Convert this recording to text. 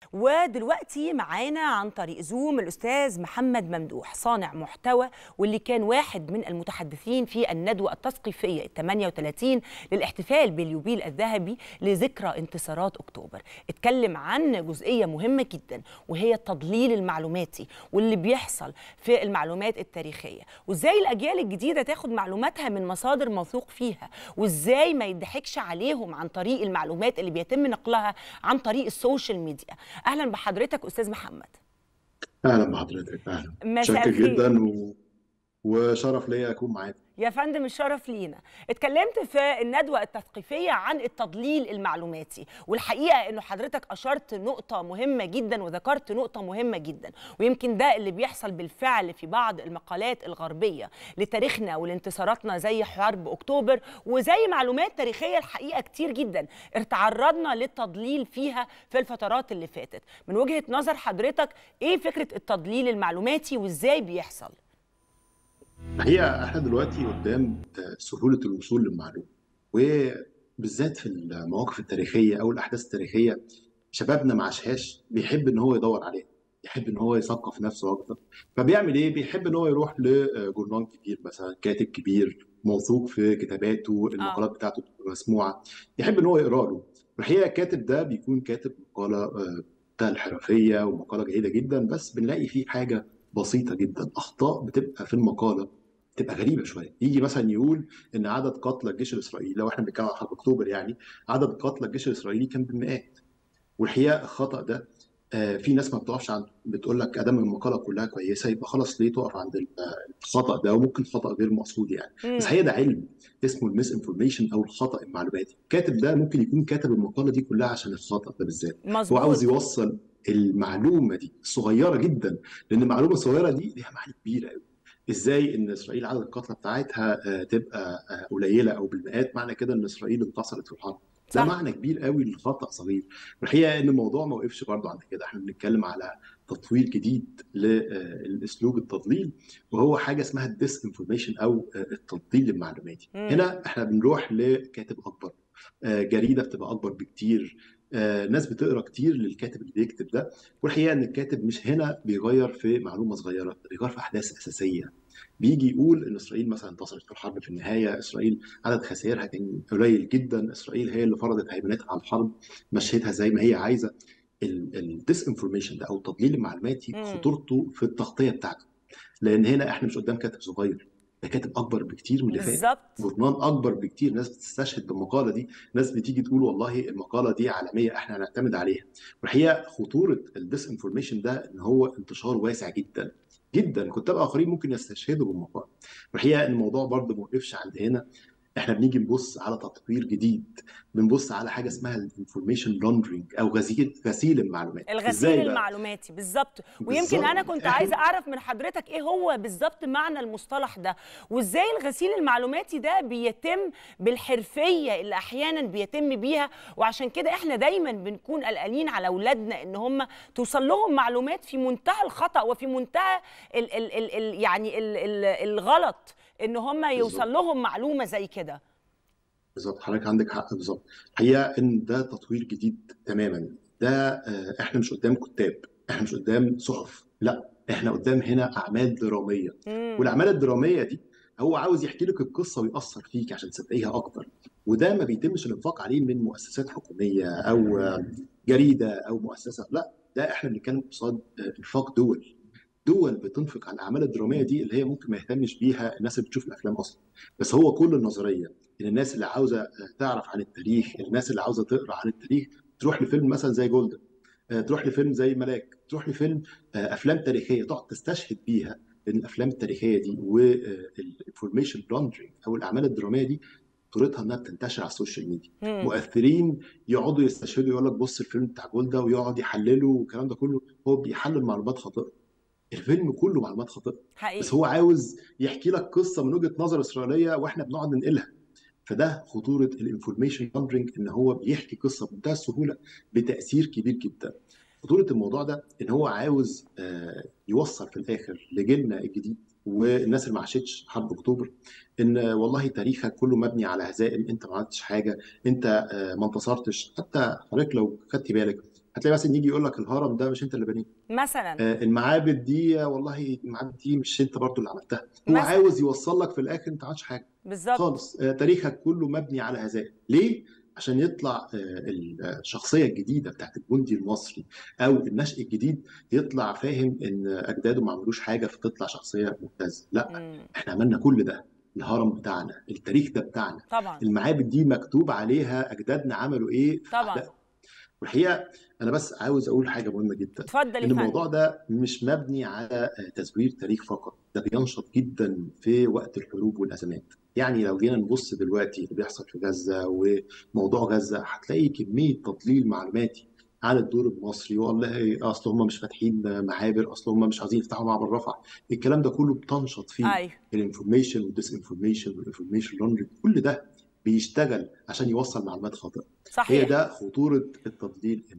ودلوقتي معانا عن طريق زوم الأستاذ محمد ممدوح صانع محتوى واللي كان واحد من المتحدثين في الندوة التثقيفية ال 38 للاحتفال باليوبيل الذهبي لذكرى انتصارات أكتوبر اتكلم عن جزئية مهمة جدا وهي التضليل المعلوماتي واللي بيحصل في المعلومات التاريخية وازاي الأجيال الجديدة تاخد معلوماتها من مصادر موثوق فيها وازاي ما يضحكش عليهم عن طريق المعلومات اللي بيتم نقلها عن طريق السوشيال ميديا اهلا بحضرتك استاذ محمد اهلا بحضرتك اهلا مساء شاكر الخير. جدا و... وشرف ليا اكون معاك يا فندم الشرف لينا اتكلمت في الندوة التثقيفية عن التضليل المعلوماتي والحقيقة انه حضرتك اشرت نقطة مهمة جدا وذكرت نقطة مهمة جدا ويمكن ده اللي بيحصل بالفعل في بعض المقالات الغربية لتاريخنا ولانتصاراتنا زي حرب اكتوبر وزي معلومات تاريخية الحقيقة كتير جدا اتعرضنا للتضليل فيها في الفترات اللي فاتت من وجهة نظر حضرتك ايه فكرة التضليل المعلوماتي وازاي بيحصل الحقيقه احنا دلوقتي قدام آه، سهوله الوصول للمعلومه وبالذات في المواقف التاريخيه او الاحداث التاريخيه شبابنا ما عاشهاش بيحب ان هو يدور عليها يحب ان هو يثقف نفسه اكتر فبيعمل ايه بيحب ان هو يروح لجورنال كبير مثلا كاتب كبير موثوق في كتاباته المقالات بتاعته بتبقى مسموعه يحب ان هو يقرا له الحقيقه الكاتب ده بيكون كاتب مقاله آه، بتاع الحرفيه ومقاله جيده جدا بس بنلاقي فيه حاجه بسيطه جدا اخطاء بتبقى في المقاله بتبقى غريبه شويه يجي مثلا يقول ان عدد قتلى الجيش الاسرائيلي لو احنا بنتكلم عن حرب اكتوبر يعني عدد قتلى الجيش الاسرائيلي كان بالمئات والحقيقه الخطا ده آه، في ناس ما بتقفش عند بتقول لك ادام المقاله كلها كويسه يبقى خلاص ليه تقف عند ال- آه، الخطا ده وممكن خطا غير مقصود يعني مم. بس الحقيقه ده علم اسمه الميس انفورميشن او الخطا المعلوماتي الكاتب ده ممكن يكون كاتب المقاله دي كلها عشان الخطا ده بالذات هو عاوز مظبوط يوصل المعلومه دي الصغيره جدا لان المعلومه الصغيره دي ليها معاني كبيره قوي ازاي ان اسرائيل عدد القتلى بتاعتها آه، تبقى آه، قليله او بالمئات معنى كده ان اسرائيل انتصرت في الحرب ده صح. معنى كبير قوي للخطا صغير والحقيقه ان الموضوع ما وقفش برضه عند كده احنا بنتكلم على تطوير جديد للاسلوب التضليل وهو حاجه اسمها الديس انفورميشن او آه، التضليل المعلوماتي مم. هنا احنا بنروح لكاتب اكبر آه، جريده بتبقى اكبر بكتير آه، ناس بتقرا كتير للكاتب اللي بيكتب ده والحقيقه ان الكاتب مش هنا بيغير في معلومه صغيره ده بيغير في احداث اساسيه بيجي يقول ان اسرائيل مثلا انتصرت في الحرب في النهايه اسرائيل عدد خسائرها كان قليل جدا اسرائيل هي اللي فرضت هيمنتها على الحرب مشيتها زي ما هي عايزه الديس انفورميشن ده او التضليل المعلوماتي مم. خطورته في التغطيه بتاعته لان هنا احنا مش قدام كاتب صغير ده كاتب اكبر بكتير من اللي فات بالظبط جورنال اكبر بكتير ناس بتستشهد بالمقاله دي ناس بتيجي تقول والله المقاله دي عالميه احنا هنعتمد عليها والحقيقه خطوره الديس انفورميشن ده ان هو انتشار واسع جدا جدا كتاب اخرين ممكن يستشهدوا بالمقاله والحقيقه ان الموضوع برضه ما وقفش عند هنا احنا بنيجي نبص على تطوير جديد بنبص على حاجه اسمها الانفورميشن لاندرينج او غسيل غسيل المعلومات الغسيل ازاي بقى المعلوماتي بالظبط ويمكن بالظبط. انا كنت إحنا- عايزه اعرف من حضرتك ايه هو بالظبط معنى المصطلح ده وازاي الغسيل المعلوماتي ده بيتم بالحرفيه اللي احيانا بيتم بيها وعشان كده احنا دايما بنكون قلقانين على اولادنا ان هم توصل لهم معلومات في منتهى الخطا وفي منتهى ال ال ال ال يعني ال ال الغلط ان هم يوصل لهم معلومه زي كده بالظبط حضرتك عندك حق بالظبط الحقيقه ان ده تطوير جديد تماما ده آه، احنا مش قدام كتاب احنا مش قدام صحف لا احنا قدام هنا اعمال دراميه مم. والاعمال الدراميه دي هو عاوز يحكي لك القصه ويأثر فيك عشان تصدقيها اكتر وده ما بيتمش الانفاق عليه من مؤسسات حكوميه او آه، جريده او مؤسسه لا ده احنا بنتكلم قصاد آه، انفاق دول دول بتنفق على الاعمال الدراميه دي اللي هي ممكن ما يهتمش بيها الناس اللي بتشوف الافلام اصلا بس هو كل النظريه ان الناس اللي عاوزه تعرف عن التاريخ الناس اللي عاوزه تقرا عن التاريخ تروح لفيلم مثلا زي جولدن آه، تروح لفيلم زي ملاك تروح لفيلم آه، افلام تاريخيه تقعد تستشهد بيها لان الافلام التاريخيه دي والانفورميشن لاندرينج او الاعمال الدراميه دي خطورتها انها بتنتشر على السوشيال ميديا مم. مؤثرين يقعدوا يستشهدوا يقول لك بص الفيلم بتاع جولدا ويقعد يحلله والكلام ده كله هو بيحلل معلومات خاطئه الفيلم كله معلومات خاطئه بس حقيقي هو عاوز يحكي لك قصه من وجهه نظر اسرائيليه واحنا بنقعد ننقلها فده خطوره الانفورميشن لاندرينج ان هو بيحكي قصه بمنتهى السهوله بتاثير كبير جدا خطوره الموضوع ده ان هو عاوز آه، يوصل في الاخر لجيلنا الجديد والناس اللي ما عاشتش حرب اكتوبر ان والله تاريخك كله مبني على هزائم انت ما عملتش حاجه انت آه، ما انتصرتش حتى حضرتك لو خدتي بالك هتلاقي مثلا يجي يقول لك الهرم ده مش انت اللي بنيه مثلا آه، المعابد دي والله المعابد دي مش انت برضو اللي عملتها هو مثلا عاوز يوصل لك في الاخر انت ما عملتش حاجه بالظبط خالص آه، تاريخك كله مبني على هزائم ليه عشان يطلع آه، الشخصيه الجديده بتاعت الجندي المصري او النشء الجديد يطلع فاهم ان اجداده ما عملوش حاجه فتطلع شخصيه ممتازه لا مم. احنا عملنا كل ده الهرم بتاعنا التاريخ ده بتاعنا طبعا المعابد دي مكتوب عليها اجدادنا عملوا ايه في طبعا اعدائهم والحقيقه انا بس عاوز اقول حاجه مهمه جدا اتفضل يا ان فندم الموضوع ده مش مبني على تزوير تاريخ فقط ده بينشط جدا في وقت الحروب والازمات يعني لو جينا نبص دلوقتي اللي بيحصل في غزه وموضوع غزه هتلاقي كميه تضليل معلوماتي على الدور المصري والله اصل هم مش فاتحين معابر اصل هم مش عايزين يفتحوا معبر رفح الكلام ده كله بتنشط فيه ايوه الانفورميشن والديس انفورميشن والانفورميشن لوندري كل ده بيشتغل عشان يوصل معلومات خاطئه هي صحيح ده خطوره التضليل